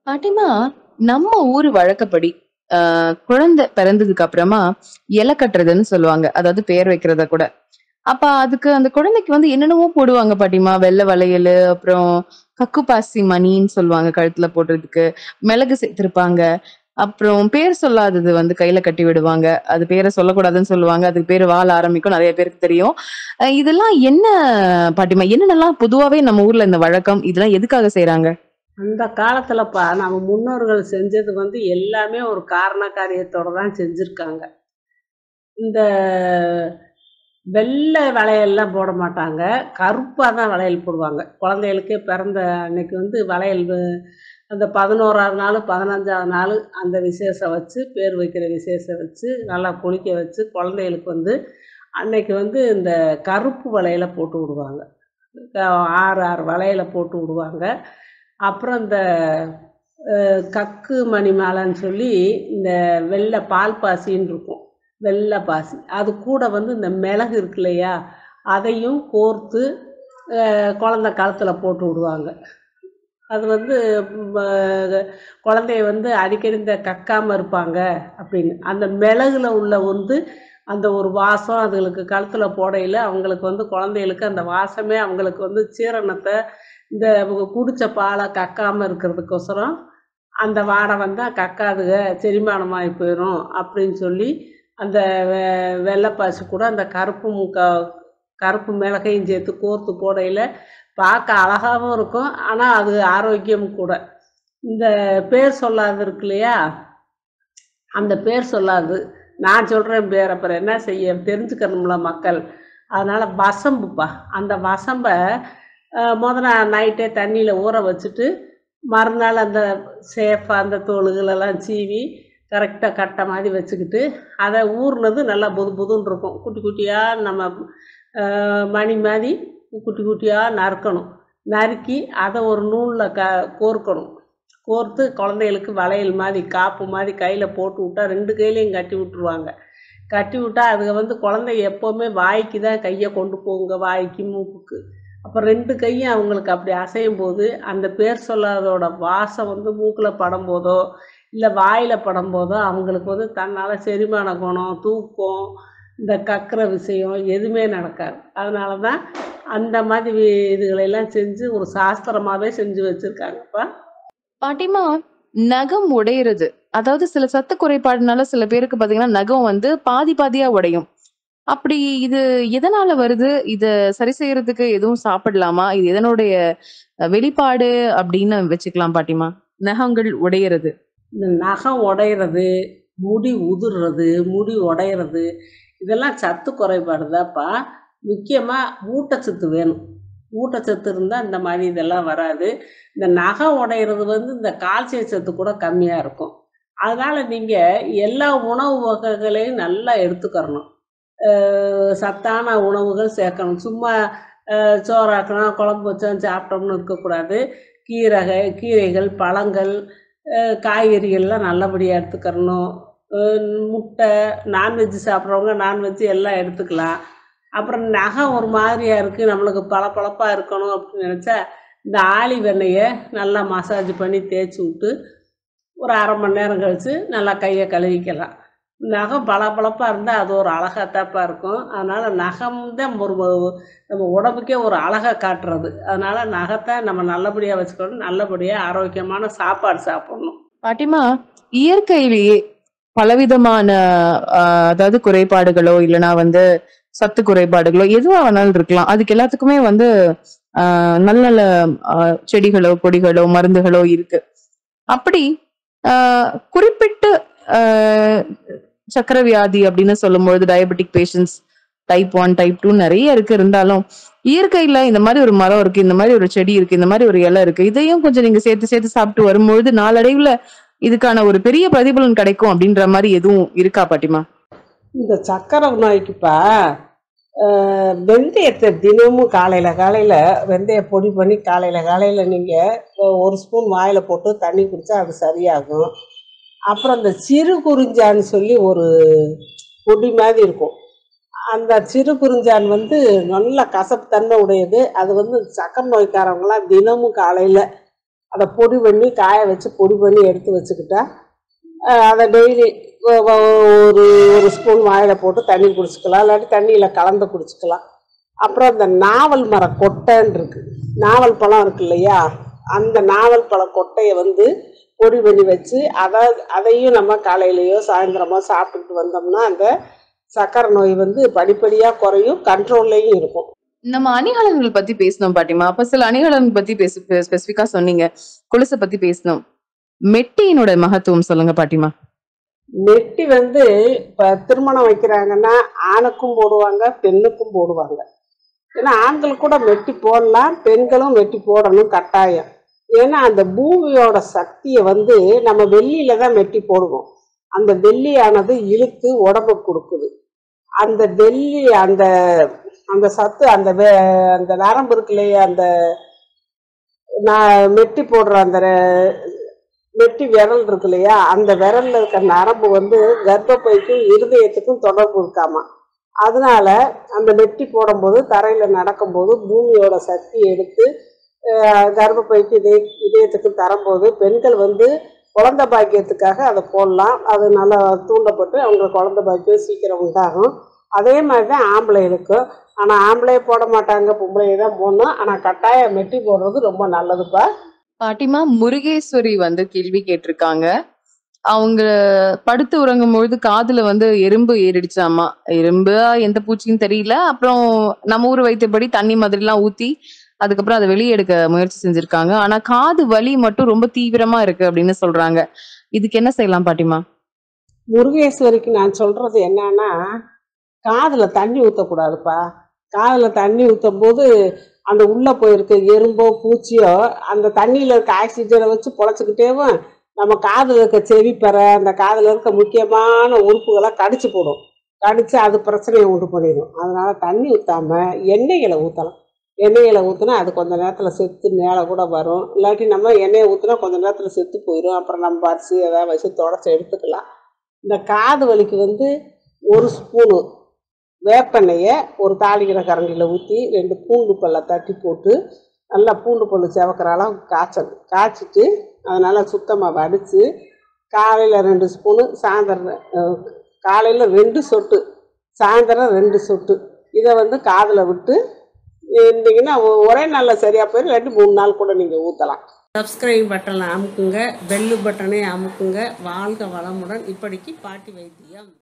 பாட்டிமா நம்ம ஊரு வழக்கப்படி ஆஹ் குழந்தை பிறந்ததுக்கு அப்புறமா இலை கட்டுறதுன்னு சொல்லுவாங்க அதாவது பேர் வைக்கிறத கூட அப்ப அதுக்கு அந்த குழந்தைக்கு வந்து என்னென்னவோ போடுவாங்க பாட்டிமா வெள்ளை வளையல் அப்புறம் கக்கு பாசி மணின்னு சொல்லுவாங்க கழுத்துல போடுறதுக்கு மிளகு சேர்த்திருப்பாங்க அப்புறம் பேர் சொல்லாதது வந்து கையில கட்டி விடுவாங்க அது பேரை சொல்லக்கூடாதுன்னு சொல்லுவாங்க அதுக்கு பேர் வாழ ஆரம்பிக்கும் நிறைய பேருக்கு தெரியும் அஹ் இதெல்லாம் என்ன பாட்டிமா என்னென்னலாம் பொதுவாவே நம்ம ஊர்ல இந்த வழக்கம் இதெல்லாம் எதுக்காக செய்றாங்க அந்த காலத்துலப்பா நம்ம முன்னோர்கள் செஞ்சது வந்து எல்லாமே ஒரு காரண காரியத்தோட தான் செஞ்சுருக்காங்க இந்த வெள்ளை வளையல்லாம் போட மாட்டாங்க கருப்பாக தான் வளையல் போடுவாங்க குழந்தைகளுக்கே பிறந்த அன்னைக்கு வந்து வளையல் வ- அந்த பதினோராவது நாள் பதினஞ்சாவது நாள் அந்த விசேஷம் வச்சு பேர் வைக்கிற விசேஷம் வச்சு நல்லா குளிக்க வச்சு குழந்தைகளுக்கு வந்து அன்னைக்கு வந்து இந்த கருப்பு வளையலை போட்டு விடுவாங்க க- ஆறு ஆறு வளையலை போட்டு விடுவாங்க அப்புறம் இந்த அஹ், கக்கு மணி மாலைன்னு சொல்லி இந்த வெள்ளை பால் பாசின்னு இருக்கும் வெள்ளை பாசி அது கூட வந்து இந்த மிளகு இருக்கு இல்லையா அதையும் கோர்த்து அஹ், குழந்த கழுத்தில் போட்டு விடுவாங்க அது வந்து ம், அஹ், குழந்தைய வந்து அடிக்கடி இந்த கக்காமல் இருப்பாங்க அப்படின்னு அந்த மிளகுல உள்ள வந்து அந்த ஒரு வாசம் அதுகளுக்கு கழுத்தில் போடையில் அவங்களுக்கு வந்து குழந்தைகளுக்கு அந்த வாசமே அவங்களுக்கு வந்து சீரணத்தை இந்த அவங்க குடித்த பாலை கக்காமல் இருக்கிறதுக்கோசரம் அந்த வாடை வந்தால் கக்காதுக செரிமானமாகி போயிடும் அப்படின்னு சொல்லி அந்த வெ- வெள்ளைப்பாசி கூட அந்த கருப்பும் க கருப்பு மிளகையும் சேர்த்து கோர்த்து போடையில் பார்க்க அழகாகவும் இருக்கும் ஆனால் அது ஆரோக்கியம் கூட இந்த பேர் சொல்லாது இருக்கு இல்லையா அந்த பேர் சொல்லாது நான் சொல்கிறேன் பேர் அப்புறம் என்ன செய்ய தெரிஞ்சுக்கணும்ல மக்கள் அதனால் வசம்புப்பா அந்த வசம்பை அஹ், முத நாள் நைட்டே தண்ணியில் ஊற வச்சுட்டு மறுநாள் அந்த சேஃபாக அந்த தோலுகளெல்லாம் சீவி கரெக்டாக கட்டை மாதிரி வச்சுக்கிட்டு அதை ஊறினது நல்லா புது புதுன்னு இருக்கும் குட்டி குட்டியாக நம்ம அஹ், மணி மாதிரி குட்டி குட்டியாக நறுக்கணும் நறுக்கி அதை ஒரு நூலில் க கோர்க்கணும் கோர்த்து குழந்தைகளுக்கு வளையல் மாதிரி காப்பு மாதிரி கையில் போட்டு விட்டா ரெண்டு கையிலையும் கட்டி விட்ருவாங்க கட்டி விட்டா அதுக வந்து குழந்தை எப்போவுமே வாய்க்கு தான் கையை கொண்டு போகுங்க வாய்க்கு மூக்குக்கு அப்போ ரெண்டு கையும் அவங்களுக்கு அப்படி அசையும் போது அந்த பேர் சொல்லாதோட வாசம் வந்து மூக்கில் படும்போதோ இல்லை வாயில் படும்போதோ அவங்களுக்கு வந்து தன்னால் செரிமான குணம் தூக்கம் இந்த கக்கிற விஷயம் எதுவுமே நடக்காது அதனால தான் அந்த மாதிரி வி- இதுகளெல்லாம் செஞ்சு ஒரு சாஸ்திரமாகவே செஞ்சு வச்சுருக்காங்கப்பா பாட்டிமா நகம் உடையிறது அதாவது சில சத்து குறைபாடுனால சில பேருக்கு பாத்தீங்கன்னா நகம் வந்து பாதி பாதியா உடையும் அப்படி இது எதனால வருது இத சரி செய்யறதுக்கு எதுவும் சாப்பிடலாமா இது எதனுடைய அஹ், வெளிப்பாடு அப்படின்னு வச்சுக்கலாம் பாட்டிமா நகங்கள் உடையிறது இந்த நகம் உடையிறது முடி உதிர்றது முடி உடையிறது இதெல்லாம் சத்து குறைபாடு தான்ப்பா முக்கியமாக ஊட்டச்சத்து வேணும் ஊட்டச்சத்து இருந்தால் இந்த மாதிரி இதெல்லாம் வராது இந்த நகம் உடையிறது வந்து இந்த கால்சியம் சத்து கூட கம்மியாக இருக்கும் அதனால் நீங்கள் எல்லா உணவு வகைகளையும் நல்லா எடுத்துக்கிறணும் அஹ் சத்தான உணவுகள் சேர்க்கணும் சும்மா அஹ் சோறாக்கணும் குழம்பு வச்சோம் சாப்பிட்டோம்னு இருக்கக்கூடாது கீரை கீரைகள் பழங்கள் அஹ் காய்கறிகள்லாம் நல்லபடியாக எடுத்துக்கிறணும் அஹ் முட்டை நான்வெஜ் சாப்பிட்றவங்க நான்வெஜ் எல்லாம் எடுத்துக்கலாம் அப்புறம் நகம் ஒரு மாதிரியாக இருக்குது நம்மளுக்கு பளபளப்பாக இருக்கணும் அப்படின்னு நினச்சா இந்த ஆளி வெண்ணெயை நல்லா மசாஜ் பண்ணி தேய்ச்சி விட்டு ஒரு அரை மணி நேரம் கழித்து நல்லா கையை கழுவிக்கலாம் நகம் பளபளப்பாக இருந்தால் அது ஒரு அழகாத்தாப்பா இருக்கும் அதனால் நகம் தான் ஒரு ஒரு- நம்ம உடம்புக்கே ஒரு அழகை காட்டுறது அதனால் நகத்தை நம்ம நல்லபடியாக வச்சுக்கணும் நல்லபடியாக ஆரோக்கியமான சாப்பாடு சாப்பிடணும் பாட்டிமா இயற்கையிலேயே பலவிதமான ஆஹ், அதாவது குறைபாடுகளோ இல்லைன்னா வந்து சத்து குறைபாடுகளோ எதுவா வேணாலும் இருக்கலாம் அதுக்கு எல்லாத்துக்குமே வந்து ஆஹ், நல்ல நல்ல ஆஹ், செடிகளோ கொடிகளோ மருந்துகளோ இருக்கு அப்படி ஆஹ், குறிப்பிட்டு ஆஹ், சக்கரை வியாதி அப்படின்னு சொல்லும்பொழுது diabetic patients type one type two நிறைய இருக்கு இருந்தாலும் இயற்கையில இந்த மாதிரி ஒரு மரம் இருக்கு இந்த மாதிரி ஒரு செடி இருக்கு இந்த மாதிரி ஒரு இலை இருக்கு இதையும் கொஞ்சம் நீங்க சேர்த்து சேர்த்து சாப்பிட்டு வரும்பொழுது நாளடைவுல இதுக்கான ஒரு பெரிய பிரதிபலன் கிடைக்கும் அப்படின்ற மாதிரி எதுவும் இருக்கா பாட்டிமா இந்த சக்கரை நோய்க்குப்பா அஹ், வெந்தயத்தை தினமும் காலையில் காலையில் வெந்தய பொடி பண்ணி காலையில் காலையில் நீங்கள் ஒரு ஸ்பூன் வாயில் போட்டு தண்ணி குடித்தா அது சரியாகும் அப்புறம் இந்த சிறு குறிஞ்சான்னு சொல்லி ஒரு பொடி மாதிரி இருக்கும் அந்த சிறு குறிஞ்சான் வந்து நல்ல கசப்பு தன்மை உடையது அது வந்து சக்கரை நோய்க்காரவங்களாம் தினமும் காலையில் அதை பொடி பண்ணி காய வச்சு பொடி பண்ணி எடுத்து வச்சுக்கிட்டா அஹ் அதை டெய்லி ஒரு ஒரு ஸ்பூன் வாயில் போட்டு தண்ணி குடிச்சிக்கலாம் இல்லாட்டி தண்ணியில் கலந்து குடிச்சிக்கலாம் அப்புறம் இந்த நாவல் மர கொட்டைன்னு இருக்கு நாவல் பழம் இருக்கு இல்லையா அந்த நாவல் பழ கொட்டையை வந்து பொடி பண்ணி வச்சு அதை அதையும் நம்ம காலையிலையோ சாயந்தரமோ சாப்பிட்டுட்டு வந்தோம்னா அந்த சக்கரை நோய் வந்து படிப்படியாக குறையும் கண்ட்ரோல்லையும் இருக்கும் நம்ம அணிகலன்கள் பத்தி பேசணும் பாட்டிமா அப்ப சில அணிகலன்கள் பத்தி பேச ஸ்பெசிபிக்கா சொன்னீங்க கொலுசை பத்தி பேசணும் மெட்டியினோட மகத்துவம் சொல்லுங்க பாட்டிமா மெட்டி வந்து இப்போ திருமணம் வைக்கிறாங்கன்னா ஆணுக்கும் போடுவாங்க பெண்ணுக்கும் போடுவாங்க ஏன்னா ஆண்கள் கூட மெட்டி போடலாம் பெண்களும் மெட்டி போடணும் கட்டாயம் ஏன்னா அந்த பூமியோட சக்தியை வந்து நம்ம வெள்ளியில தான் மெட்டி போடுவோம் அந்த வெள்ளியானது இழுத்து உடம்பு கொடுக்குது அந்த வெள்ளி அந்த அந்த சத்து அந்த வே- அந்த நரம்பு இருக்கு இல்லையா அந்த நான் மெட்டி போடுற அந்த ரெ- மெட்டி விரல் இருக்கு இல்லையா அந்த விரல்ல இருக்க நரம்பு வந்து கர்ப்பப்பைக்கும் இருதயத்துக்கும் தொடர்பு இருக்காமா அதனால அந்த மெட்டி போடும்போது தரையில நடக்கும்போது பூமியோட சக்தியை எடுத்து அஹ், கர்ப்பப்பைக்கு இதய இதயத்துக்கு தரும்போது பெண்கள் வந்து குழந்தை பாக்கியத்துக்காக அதை போடலாம் அது நல்லா தூண்டப்பட்டு அவங்க குழந்தை பாக்கியம் சீக்கிரம் உண்டாகும் அதே மாதிரி தான் ஆம்பளைகளுக்கும் ஆனால் ஆம்பளை போட மாட்டாங்க பொம்பளை தான் போடணும் ஆனால் கட்டாயம் மெட்டி போடுறது ரொம்ப நல்லதுப்பா பாட்டிமா முருகேஸ்வரி வந்து கேள்வி கேட்டிருக்காங்க அவங்க படுத்து உறங்கும் பொழுது காதுல வந்து எறும்பு ஏறிடுச்சாமா எறும்பு எந்த பூச்சின்னு தெரியல அப்புறம் நம்ம ஊர் வைத்தியபடி தண்ணி மாதிரி எல்லாம் ஊத்தி அதுக்கப்புறம் அதை வெளியே எடுக்க முயற்சி செஞ்சிருக்காங்க ஆனா காது வலி மட்டும் ரொம்ப தீவிரமா இருக்கு அப்படின்னு சொல்றாங்க இதுக்கு என்ன செய்யலாம் பாட்டிமா முருகேஸ்வரிக்கு நான் சொல்றது என்னன்னா காதுல தண்ணி ஊற்றக்கூடாதுப்பா காதுல தண்ணி ஊற்றும் போது அந்த உள்ள போயிருக்க எறும்போ பூச்சியோ அந்த தண்ணியில இருக்க ஆக்சிஜனை வச்சு பொழைச்சிக்கிட்டேவும் நம்ம காதுல இருக்க செவிப்பறை அந்த காதுல இருக்க முக்கியமான உறுப்புகளை கடிச்சு போடும் கடிச்சு அது பிரச்சனையை உண்டு பண்ணிடும் அதனால தண்ணி ஊத்தாம எண்ணெய்களை ஊற்றலாம் எண்ணெய்களை ஊற்றினா அது கொஞ்ச நேரத்தில் செத்து மேலே கூட வரும் இல்லாட்டி நம்ம எண்ணெயை ஊற்றினா கொஞ்ச நேரத்தில் செத்து போயிடும் அப்புறம் நம்ம அரிசி ஏதாவது வச்சு தொடச்சி எடுத்துக்கலாம் இந்த காது வலிக்கு வந்து ஒரு ஸ்பூனு வேப்பெண்ணெயை ஒரு தாளிக்கிற கரண்டியில் ஊற்றி ரெண்டு பூண்டு பல்லை தட்டி போட்டு நல்லா பூண்டு பல்லு செவக்கிற அளவுக்கு காய்ச்சணும் காய்ச்சிட்டு அதை நல்லா சுத்தமாக வடித்து காலையில் ரெண்டு ஸ்பூனு சாயந்தரம் காலையில் ரெண்டு சொட்டு சாயந்தரம் ரெண்டு சொட்டு இதை வந்து காதில் விட்டு இருந்தீங்கன்னா ஒ- ஒரே நாளில் சரியாக போயிடும் இல்லாட்டி மூணு நாள் கூட நீங்கள் ஊற்றலாம் சப்ஸ்கிரைப் பட்டனை அமுக்குங்க பெல்லு பட்டனை அமுக்குங்க வாழ்க வளமுடன் இப்படிக்கு பாட்டி வைத்தியம்